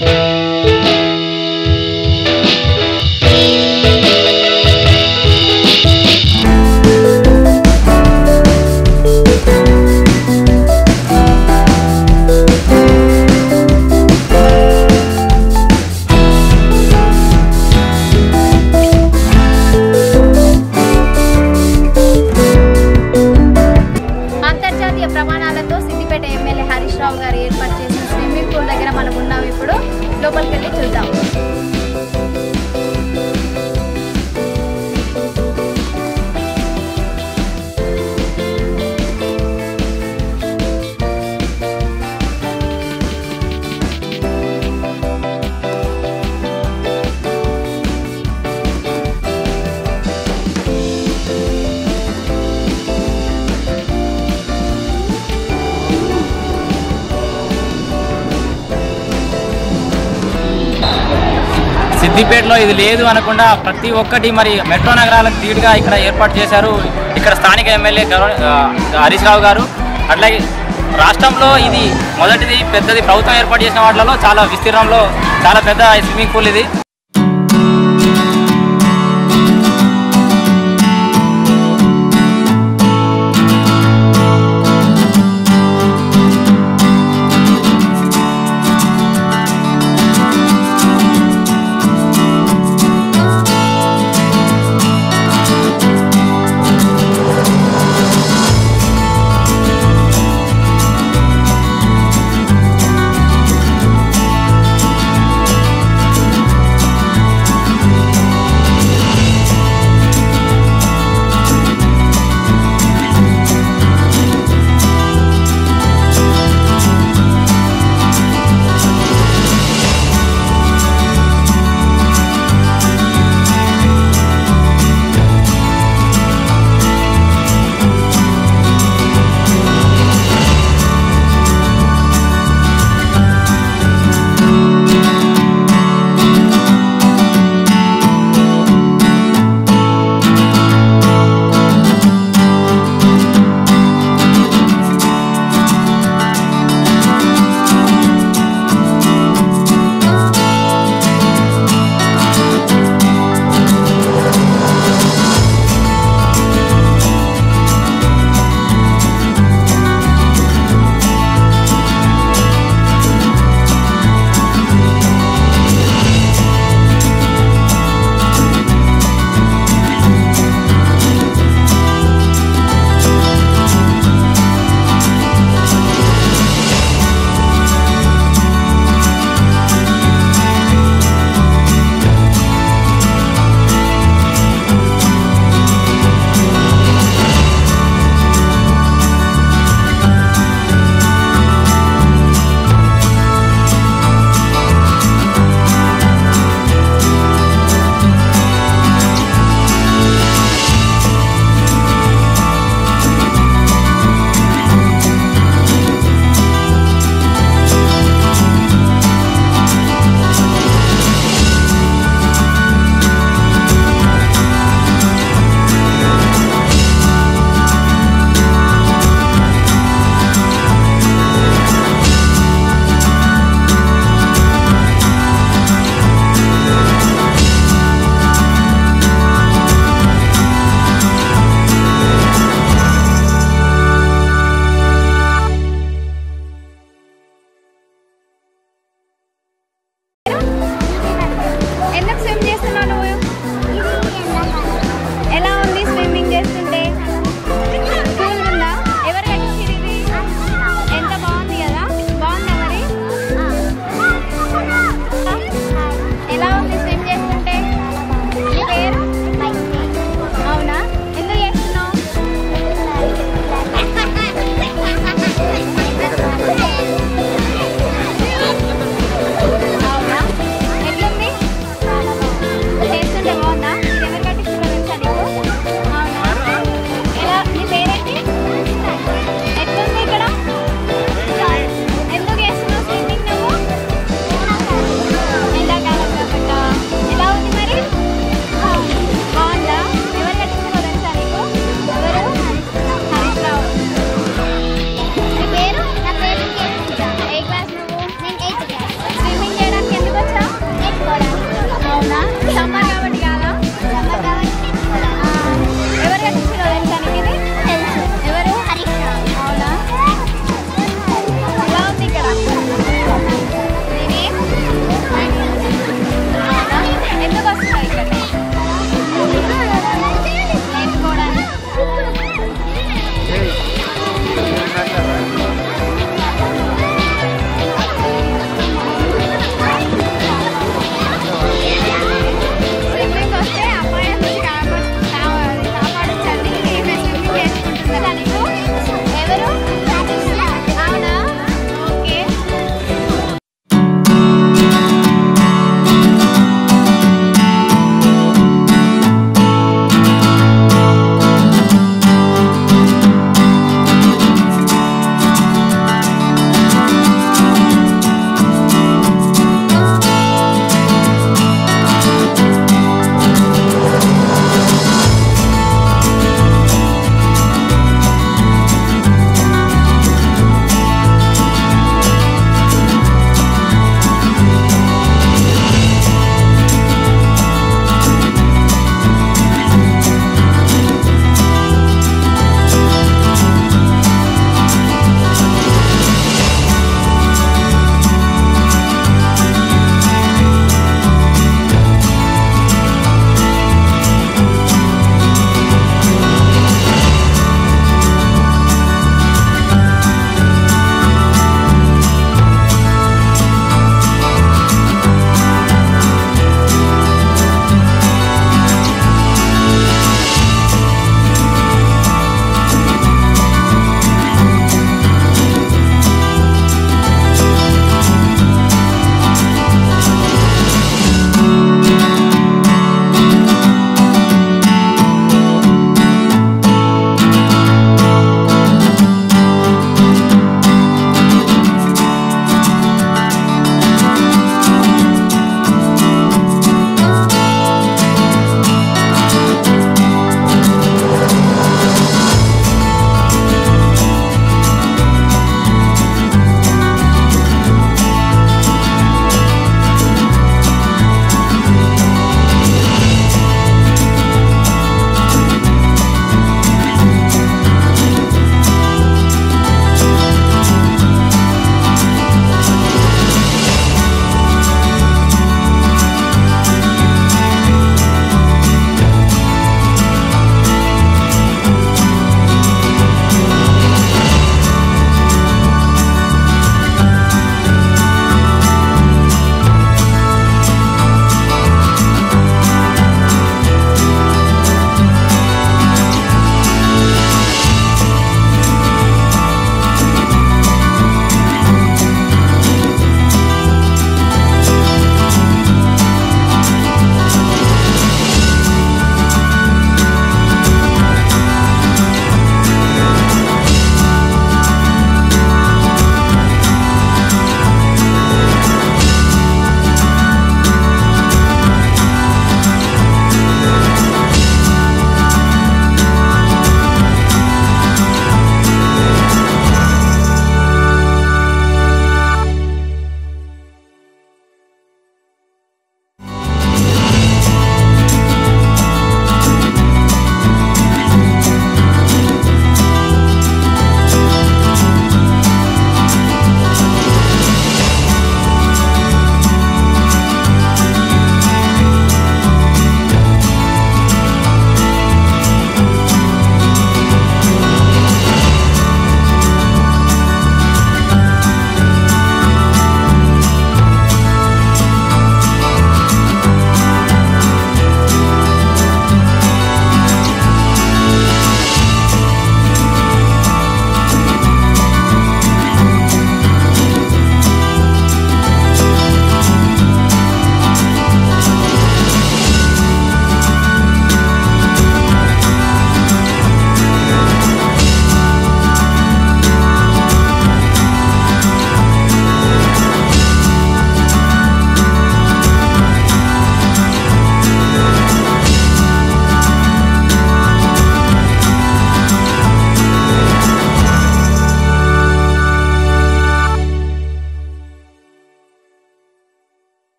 అంతర్జాతీయ ప్రమాణాలతో సిద్దిపేట ఎమ్మెల్యే హరీష్ రావు గారు ఏర్పాటు చేసిన స్విమ్మింగ్ పూల్ దగ్గర మనం ఉన్నాం ఇప్పుడు లోపలికి వెళ్ళి చూద్దాం సిద్దిపేటలో ఇది లేదు అనకుండా ప్రతి ఒక్కటి మరి మెట్రో నగరాలకు తీటుగా ఇక్కడ ఏర్పాటు చేశారు ఇక్కడ స్థానిక ఎమ్మెల్యే గౌర- ఆ, హరీష్ రావు గారు అట్లాగే రాష్ట్రంలో ఇది మొదటిది పెద్దది ప్రభుత్వం ఏర్పాటు చేసిన వాటిలో చాలా విస్తీర్ణంలో చాలా పెద్ద స్విమ్మింగ్ పూల్ ఇది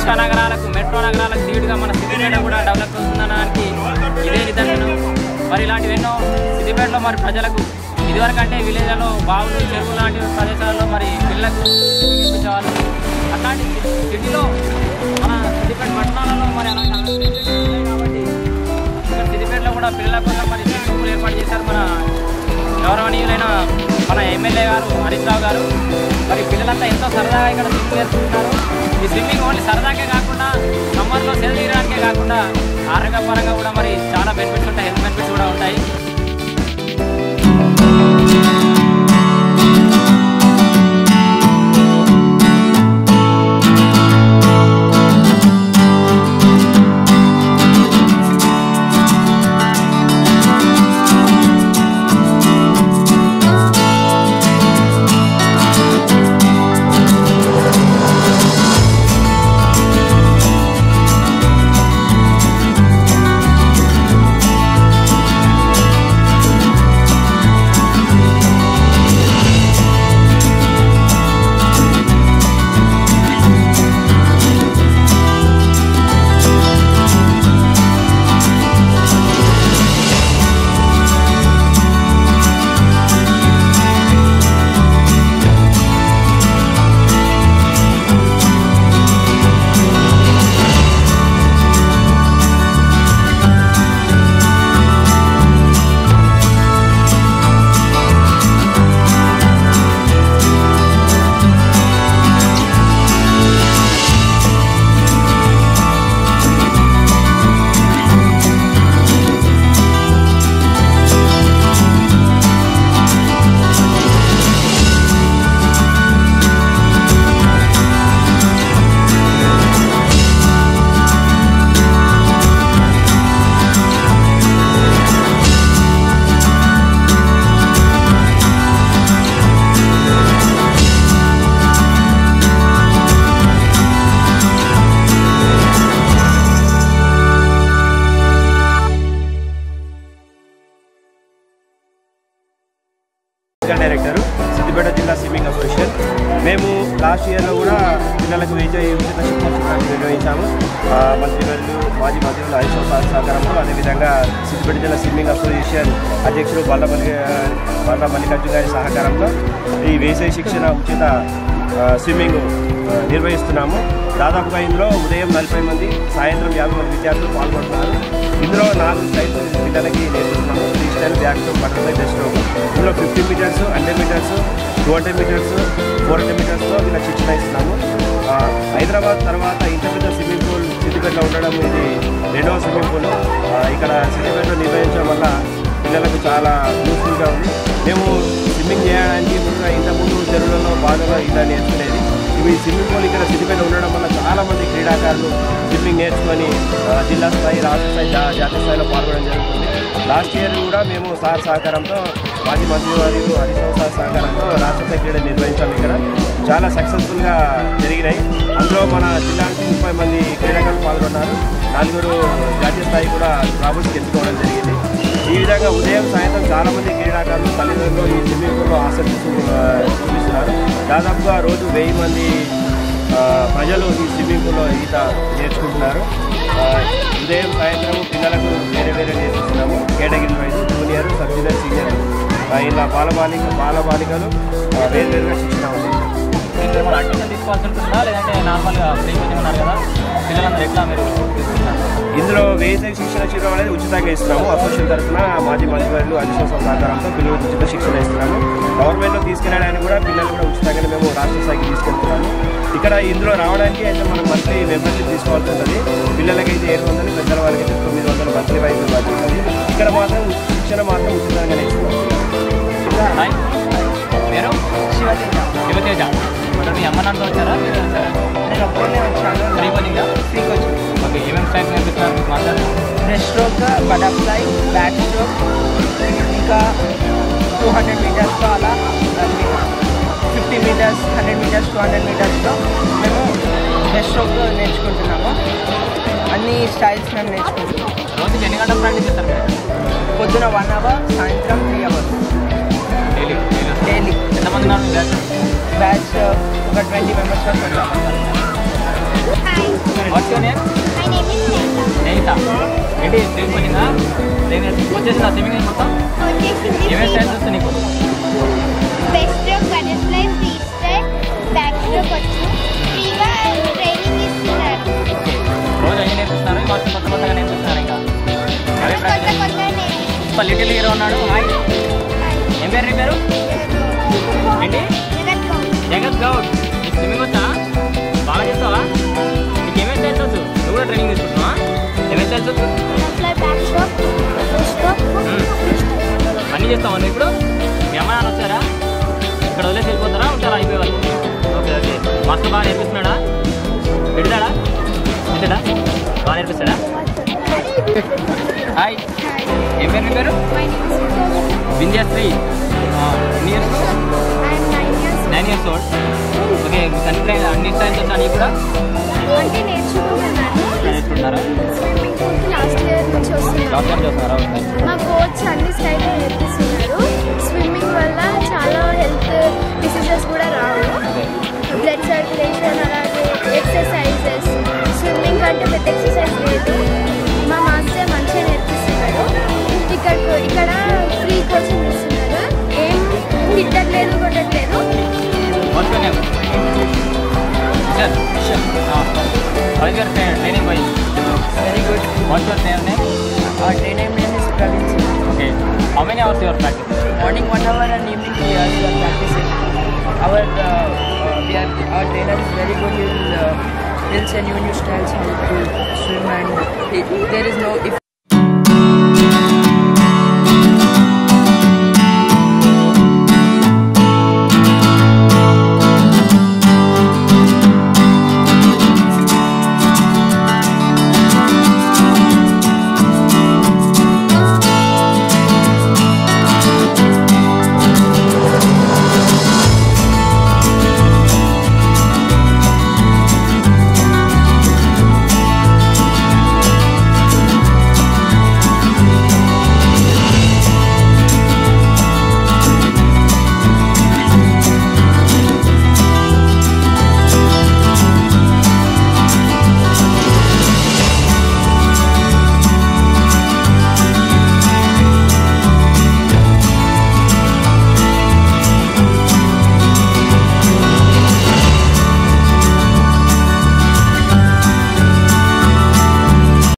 లక్ష నగరాలకు మెట్రో నగరాలకు ధీటుగా మన సిద్దిపేట కూడా డెవలప్ అవుతుందనడానికి ఇదే నిదర్శనం మరి ఇలాంటివి ఎన్నో సిద్దిపేటలో మరి ప్రజలకు ఇదివరకు అంటే విలేజ్లలో బావులు చెరువులు లాంటి ప్రదేశాల్లో మరి పిల్లలకు చూపించేవాళ్ళు అట్లాంటి సిటీలో మన సిద్దిపేట పట్టణాలలో మరి అలాంటి facilities ఉన్నాయి కాబట్టి ఇక్కడ సిద్దిపేటలో కూడా పిల్లల కోసం మరి స్కూల్ ఏర్పాటు చేశారు మన గౌరవనీయులైన మన ఎమ్మెల్యే గారు హరీష్ రావు గారు మరి పిల్లలంతా ఎంతో సరదాగా ఇక్కడ స్విమ్మింగ్ నేర్చుకుంటున్నారు ఈ స్విమ్మింగ్ ఓన్లీ సరదాకే కాకుండా సమ్మర్లో సెల్ తీయడానికే కాకుండా ఆరోగ్యపరంగా కూడా మరి చాలా బెనిఫిట్స్ ఉంటాయి హెల్త్ బెనిఫిట్స్ కూడా ఉంటాయి టెక్నికల్ డైరెక్టర్ సిద్దిపేట జిల్లా స్విమ్మింగ్ అసోసియేషన్ మేము లాస్ట్ ఇయర్లో కూడా పిల్లలకు వేచే ఉచిత శిక్షణ నిర్వహించాము ఆ, మంత్రివర్యులు మాజీ మంత్రులు హరీష్ రావు సార్ సహకారంతో అదేవిధంగా సిద్దిపేట జిల్లా స్విమ్మింగ్ అసోసియేషన్ అధ్యక్షుడు బండ్ల మల్లి బండ్ల మల్లికార్జున గారి సహకారంతో ఈ వేసవి శిక్షణ ఉచిత ఆ, స్విమ్మింగ్ ఆ, నిర్వహిస్తున్నాము దాదాపుగా ఇందులో ఉదయం నలభై మంది సాయంత్రం యాభై మంది విద్యార్థులు పాల్గొంటున్నారు ఇందులో నాలుగు స్టైల్స్ పిల్లలకి నేర్పిస్తున్నాము free style back butterfly breast ఇందులో fifty meters hundred meters two hundred meters four hundred మీటర్స్లో వీళ్ళకి శిక్షణ ఇస్తున్నాము ఆ, హైదరాబాద్ తర్వాత ఇంత పెద్ద స్విమ్మింగ్ పూల్ సిద్దిపేటలో ఉండడం ఇది రెండవ స్విమ్మింగ్ పూల్ ఆ, ఇక్కడ సిద్దిపేటలో నిర్వహించడం వల్ల పిల్లలకు చాలా యూస్ఫుల్గా ఉంది మేము స్విమ్మింగ్ చేయడానికి ముందుగా ఇంతకుముందు చెరువులలో బాగా ఇలా నేర్చుకునేది ఇవి స్విమ్మింగ్ పూల్ ఇక్కడ సిద్దిపేట ఉండడం వల్ల చాలా మంది క్రీడాకారులు స్విమ్మింగ్ నేర్చుకొని ఆ, జిల్లా స్థాయి రాష్ట్ర స్థాయి జా- జాతీయ స్థాయిలో పాల్గొనడం జరుగుతుంది లాస్ట్ ఇయర్ కూడా మేము సార్ సహకారంతో మాజీ మంత్రి వారి హరీష్ రావు సార్ సహకారంతో రాష్ట్ర స్థాయి క్రీడలు నిర్వహించాము ఇక్కడ చాలా సక్సెస్ఫుల్గా జరిగినాయి అందులో మన జిల్లా నుంచి ముప్పై మంది క్రీడాకారులు పాల్గొన్నారు నలుగురు జాతీయ స్థాయి కూడా రాబోతుకి ఎంచుకోవడం జరిగింది ఈ విధంగా ఉదయం సాయంత్రం చాలా మంది క్రీడాకారులు తల్లిదండ్రులు ఈ స్విమ్మింగ్ పూల్లో ఆసక్తి చూ- ఆ, చూపిస్తున్నారు దాదాపుగా రోజు వెయ్యి మంది ఆ, ప్రజలు ఈ స్విమ్మింగ్ పూల్లో ఈత నేర్చుకుంటున్నారు ఆ, ఉదయం సాయంత్రం పిల్లలకు వేరే వేరే నేర్పిస్తున్నాము category wise junior sub junior senior ఆ, ఇలా బాలబాలిక బాలబాలికలు ఆ, వేరు వేరుగా శిక్షణ ఉంది మీరు ఏమైనా అడ్మిషన్ తీసుకోవాల్సి ఉంటుందా లేదంటే నార్మల్గా ఫ్రీ కోచింగ్ ఉన్నారు కదా పిల్లలందరూ ఎట్లా మీరు తీసుకుంటారు ఇందులో వేసవి శిక్షణ శిబిరం అనేది ఉచితంగా ఇస్తున్నాము అసోసియేషన్ తరఫున మాజీ మంత్రివర్యులు అధిశ్వాసం సహకారంతో పిల్లలకు ఉచిత శిక్షణ ఇస్తున్నాము గవర్నమెంట్లో తీసుకెళ్ళడానికి కూడా పిల్లలు కూడా ఉచితంగానే మేము రాష్ట్ర స్థాయికి తీసుకెళ్తున్నాము ఇక్కడ ఇందులో రావడానికి అయితే మనం మంత్లీ మెంబర్షిప్ తీసుకోవాల్సి ఉంటుంది పిల్లలకైతే ఏడు వందలు పెద్దల వాళ్ళకైతే తొమ్మిది వందలు మంత్లీ వైజ్ ఉంటుంది ఇక్కడ మాత్రం శిక్షణ మాత్రం ఉచితంగానే ఇస్తున్నాం హాయ్ మీరు శివతేజ మరి మీ అమ్మ నాన్నతో వచ్చారా మీరు వచ్చారా నేను ఒక్కనే వచ్చాను ఫ్రీ కోచింగా ఫ్రీ కోచింగ్ ఓకే ఏమేమి స్టైల్స్ నేర్పిస్తున్నారు మీకు మాట్లాడు breast stroke butterfly back stroke ఇంకా టూ హండ్రెడ్ మీటర్స్లో అలా fifty meters hundred meters two hundred మీటర్స్లో మేము బ్రెస్ట్ స్ట్రోక్ నేర్చుకుంటున్నాము అన్ని స్టైల్స్ మేము నేర్చుకుంటున్నాం రోజుకి ఎన్ని గంటలు ప్రాక్టీస్ చేస్తారు మీరు పొద్దున వన్ అవర్ సాయంత్రం త్రీ అవర్స్ డైలీ డైలీ ఎంతమంది ఉన్నారు మీ బ్యాచ్ బ్యాచ్ ఒక ట్వంటీ మెంబర్స్ వరకు వచ్చాము hi what's your name my name is Netha Nehitha ఏంటి స్విమ్మింగ్ వచ్చిందా స్విమ్మింగ్ వచ్చేసిందా స్విమ్మింగ్ మొత్తం ఏమేమి స్టైల్స్ వస్తుంది నీకు breast stroke butterfly free style back stroke వచ్చు ఫ్రీగా ట్రైనింగ్ ఇస్తున్నారు ఓకే రోజు అన్ని నేర్పిస్తున్నారు మాకు కొత్త కొత్తగా నేర్పిస్తున్నారు ఇంకా అవే కొత్త ప్రాక్టీస్ కొత్త నేర్పిస్తున్నారు సూపర్ లిటిల్ హీరో ఉన్నాడు హాయ్ ఏం పేరు నీ పేరు ఏంటి జగత్ గౌడ్ జగత్ గౌడ్ నీకు స్విమ్మింగ్ వచ్చా బాగా చేస్తావా నీకు ఏమేమి స్టైల్స్ వచ్చు నువ్వు కూడా ట్రైనింగ్ తీసుకుంటున్నావా ఏమేమి స్టైల్స్ వచ్చు బటర్ఫ్లై బ్యాక్ స్ట్రోక్ స్ట్రోక్ అన్నీ చేస్తావా నువ్వు ఇప్పుడు మీ అమ్మ నాన్న వచ్చారా ఇక్కడ వదిలేసి వెళ్ళిపోతారా ఉంటారా అయిపోయే వాళ్ళు ఓకే ఓకే మాస్టర్ బాగా నేర్పిస్తున్నాడా పెడతాడా పెడతాడా బాగా నేర్పిస్తాడా హాయ్ ఏం పేరు నీ పేరు మై నేమ్ ఇస్ వింధ్యాశ్రీ ఎన్ని years I am 9 years nine years old okay అన్ని ట్రైన్ అన్ని టైమ్స్ వచ్చా నీకు కూడా అంటే నేర్చుకుంటున్నాను నేర్చుకుంటున్నారా స్విమ్మింగ్ పూల్కి లాస్ట్ ఇయర్ నుంచి వస్తున్నాను జాబ్ జాబ్ చేస్తున్నారా ఓకే మా కోచ్ అన్ని స్టైల్ నేర్పిస్తున్నారు స్విమ్మింగ్ వల్ల చాలా హెల్త్ డిసీజెస్ కూడా రావు ఓకే బ్లడ్ సర్క్యులేషన్ అలాగే ఎక్సర్సైజెస్ స్విమ్మింగ్ అంటే పెద్ద ఎక్సర్సైజ్ లేదు మా మాస్టర్ మంచిగా నేర్పిస్తున్నారు ఇక్కడ ఇక్కడ ఫ్రీ కోచింగ్ ఇస్తున్నారు ఏం తిట్టట్లేదు కొట్టట్లేదు what's your name sir how is your training by Very good. What's your name name Our training name is Praveen Singh. Okay how many hours your practice Morning one hour and evening three hours we are practicing. Our uh, uh, we are our trainer is very good. He will uh, he'll send you new styles how to swim and it, there is no if